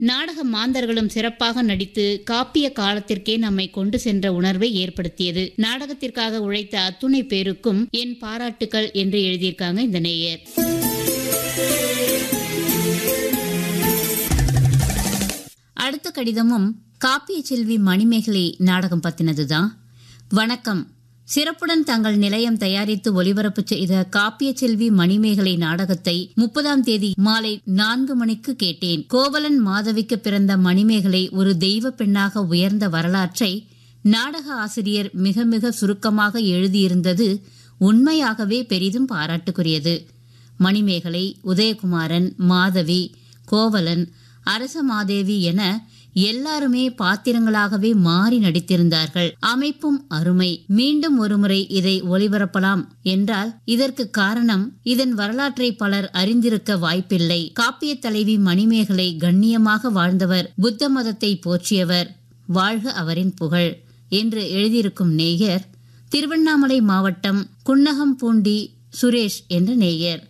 நாடக மாந்தர்களும் சிறப்பாக நடித்து காப்பிய காலத்திற்கே நம்மை கொண்டு சென்ற உணர்வை ஏற்படுத்தியது நாடகத்திற்காக உழைத்த அத்துணை பேருக்கும் என் பாராட்டுக்கள் என்று எழுதியிருக்காங்க இந்த நேயர் அடுத்த கடிதமும் காப்பிய செல்வி மணிமேகலை நாடகம் பத்தினதுதான் வணக்கம் சிறப்புடன் தங்கள் நிலையம் தயாரித்து ஒளிபரப்பு செய்த காப்பிய செல்வி மணிமேகலை நாடகத்தை முப்பதாம் தேதி மாலை நான்கு மணிக்கு கேட்டேன் கோவலன் மாதவிக்கு பிறந்த மணிமேகலை ஒரு தெய்வ பெண்ணாக உயர்ந்த வரலாற்றை நாடக ஆசிரியர் மிக மிக சுருக்கமாக எழுதியிருந்தது உண்மையாகவே பெரிதும் பாராட்டுக்குரியது மணிமேகலை உதயகுமாரன் மாதவி கோவலன் அரச மாதேவி என எல்லாருமே பாத்திரங்களாகவே மாறி நடித்திருந்தார்கள் அமைப்பும் அருமை மீண்டும் ஒருமுறை இதை ஒளிபரப்பலாம் என்றால் இதற்கு காரணம் இதன் வரலாற்றை பலர் அறிந்திருக்க வாய்ப்பில்லை காப்பிய தலைவி மணிமேகலை கண்ணியமாக வாழ்ந்தவர் புத்த மதத்தை போற்றியவர் வாழ்க அவரின் புகழ் என்று எழுதியிருக்கும் நேயர் திருவண்ணாமலை மாவட்டம் குன்னகம்பூண்டி சுரேஷ் என்ற நேயர்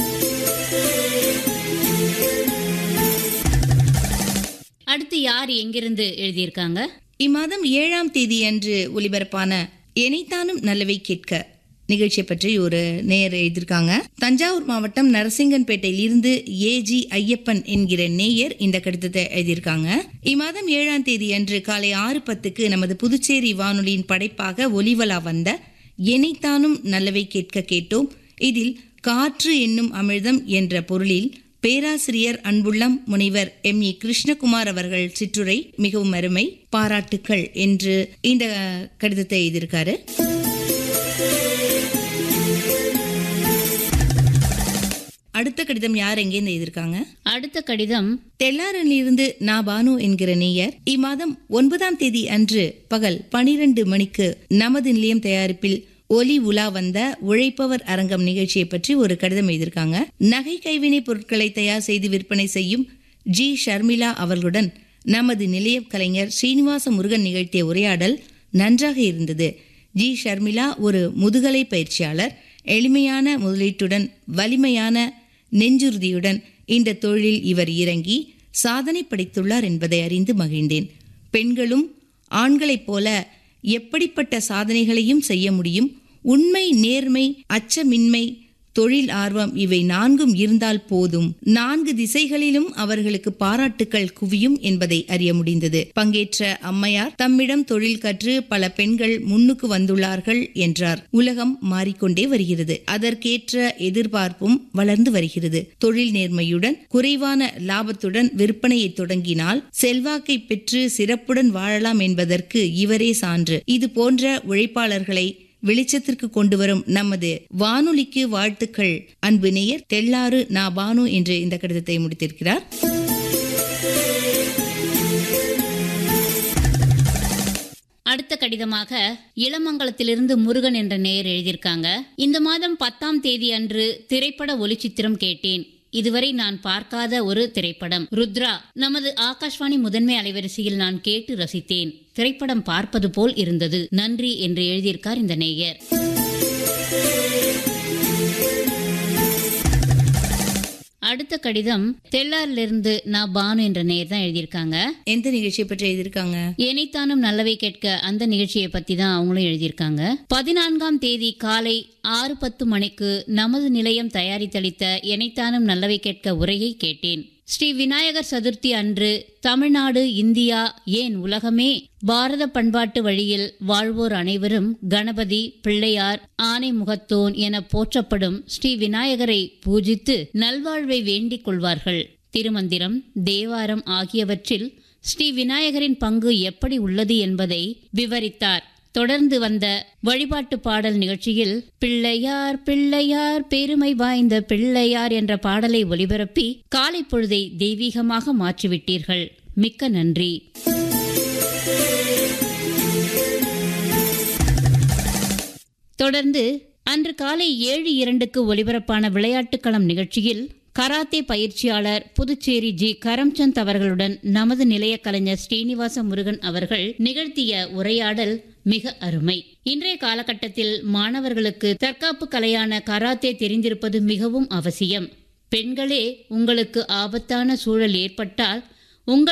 அடுத்து யார் எங்கிருந்து எழுதியிருக்காங்க இம்மாதம் ஏழாம் தேதி அன்று ஒலிபரப்பான எனைத்தானும் நல்லவை கேட்க நிகழ்ச்சியை பற்றி ஒரு நேயர் எழுதியிருக்காங்க தஞ்சாவூர் மாவட்டம் நரசிங்கன்பேட்டையில் இருந்து ஏஜி ஐயப்பன் என்கிற நேயர் இந்த கடிதத்தை எழுதியிருக்காங்க இம்மாதம் ஏழாம் தேதி அன்று காலை ஆறு பத்துக்கு நமது புதுச்சேரி வானொலியின் படைப்பாக ஒலிவலா வந்த எனைத்தானும் நல்லவை கேட்க கேட்டோம் இதில் காற்று என்னும் அமிர்தம் என்ற பொருளில் பேராசிரியர் அன்புள்ளம் முனைவர் எம் இ கிருஷ்ணகுமார் அவர்கள் சிற்றுரை மிகவும் அருமை பாராட்டுக்கள் என்று இந்த கடிதத்தை எழுதியிருக்காரு அடுத்த கடிதம் யார் எங்கேருந்து எழுதியிருக்காங்க அடுத்த கடிதம் தெல்லாரனிலிருந்து நா பானு என்கிற நேயர் இம்மாதம் ஒன்பதாம் தேதி அன்று பகல் பனிரெண்டு மணிக்கு நமது நிலையம் தயாரிப்பில் ஒலி உலா வந்த உழைப்பவர் அரங்கம் நிகழ்ச்சியை பற்றி ஒரு கடிதம் எழுதியிருக்காங்க நகை கைவினை பொருட்களை தயார் செய்து விற்பனை செய்யும் ஜி ஷர்மிளா அவர்களுடன் நமது நிலைய கலைஞர் ஸ்ரீனிவாச முருகன் நிகழ்த்திய உரையாடல் நன்றாக இருந்தது ஜி ஷர்மிளா ஒரு முதுகலை பயிற்சியாளர் எளிமையான முதலீட்டுடன் வலிமையான நெஞ்சுறுதியுடன் இந்த தொழிலில் இவர் இறங்கி சாதனை படைத்துள்ளார் என்பதை அறிந்து மகிழ்ந்தேன் பெண்களும் ஆண்களைப் போல எப்படிப்பட்ட சாதனைகளையும் செய்ய முடியும் உண்மை நேர்மை அச்சமின்மை தொழில் ஆர்வம் இவை நான்கும் இருந்தால் போதும் நான்கு திசைகளிலும் அவர்களுக்கு பாராட்டுக்கள் குவியும் என்பதை அறிய முடிந்தது பங்கேற்ற அம்மையார் தம்மிடம் தொழில் கற்று பல பெண்கள் முன்னுக்கு வந்துள்ளார்கள் என்றார் உலகம் மாறிக்கொண்டே வருகிறது அதற்கேற்ற எதிர்பார்ப்பும் வளர்ந்து வருகிறது தொழில் நேர்மையுடன் குறைவான லாபத்துடன் விற்பனையை தொடங்கினால் செல்வாக்கை பெற்று சிறப்புடன் வாழலாம் என்பதற்கு இவரே சான்று இது போன்ற உழைப்பாளர்களை வெளிச்சத்திற்கு கொண்டு வரும் நமது வானொலிக்கு வாழ்த்துக்கள் அன்பு நேயர் தெள்ளாறு நா பானு என்று இந்த கடிதத்தை முடித்திருக்கிறார் அடுத்த கடிதமாக இளமங்கலத்திலிருந்து முருகன் என்ற நேயர் எழுதியிருக்காங்க இந்த மாதம் பத்தாம் தேதி அன்று திரைப்பட ஒளிச்சித்திரம் கேட்டேன் இதுவரை நான் பார்க்காத ஒரு திரைப்படம் ருத்ரா நமது ஆகாஷ்வாணி முதன்மை அலைவரிசையில் நான் கேட்டு ரசித்தேன் திரைப்படம் பார்ப்பது போல் இருந்தது நன்றி என்று எழுதியிருக்கார் இந்த நேயர் அடுத்த கடிதம் தெல்லாரிலிருந்து நான் பானு என்ற நேயர் தான் எழுதியிருக்காங்க எந்த நிகழ்ச்சியை பற்றி எழுதியிருக்காங்க எனைத்தானும் நல்லவை கேட்க அந்த நிகழ்ச்சியை பத்தி தான் அவங்களும் எழுதியிருக்காங்க பதினான்காம் தேதி காலை ஆறு பத்து மணிக்கு நமது நிலையம் தயாரித்தளித்த எனைத்தானும் நல்லவை கேட்க உரையை கேட்டேன் ஸ்ரீ விநாயகர் சதுர்த்தி அன்று தமிழ்நாடு இந்தியா ஏன் உலகமே பாரத பண்பாட்டு வழியில் வாழ்வோர் அனைவரும் கணபதி பிள்ளையார் ஆனை முகத்தோன் என போற்றப்படும் ஸ்ரீ விநாயகரை பூஜித்து நல்வாழ்வை வேண்டிக் கொள்வார்கள் திருமந்திரம் தேவாரம் ஆகியவற்றில் ஸ்ரீ விநாயகரின் பங்கு எப்படி உள்ளது என்பதை விவரித்தார் தொடர்ந்து வந்த வழிபாட்டு பாடல் நிகழ்ச்சியில் பிள்ளையார் பிள்ளையார் பெருமை வாய்ந்த பிள்ளையார் என்ற பாடலை ஒலிபரப்பி காலை பொழுதை தெய்வீகமாக மாற்றிவிட்டீர்கள் மிக்க நன்றி தொடர்ந்து அன்று காலை ஏழு இரண்டுக்கு ஒலிபரப்பான விளையாட்டுக்களம் நிகழ்ச்சியில் கராத்தே பயிற்சியாளர் புதுச்சேரி ஜி கரம்சந்த் அவர்களுடன் நமது நிலைய கலைஞர் ஸ்ரீனிவாச முருகன் அவர்கள் நிகழ்த்திய உரையாடல் மிக அருமை இன்றைய காலகட்டத்தில் மாணவர்களுக்கு தற்காப்பு கலையான கராத்தே தெரிந்திருப்பது மிகவும் அவசியம் பெண்களே உங்களுக்கு ஆபத்தான சூழல் ஏற்பட்டால் உங்கள்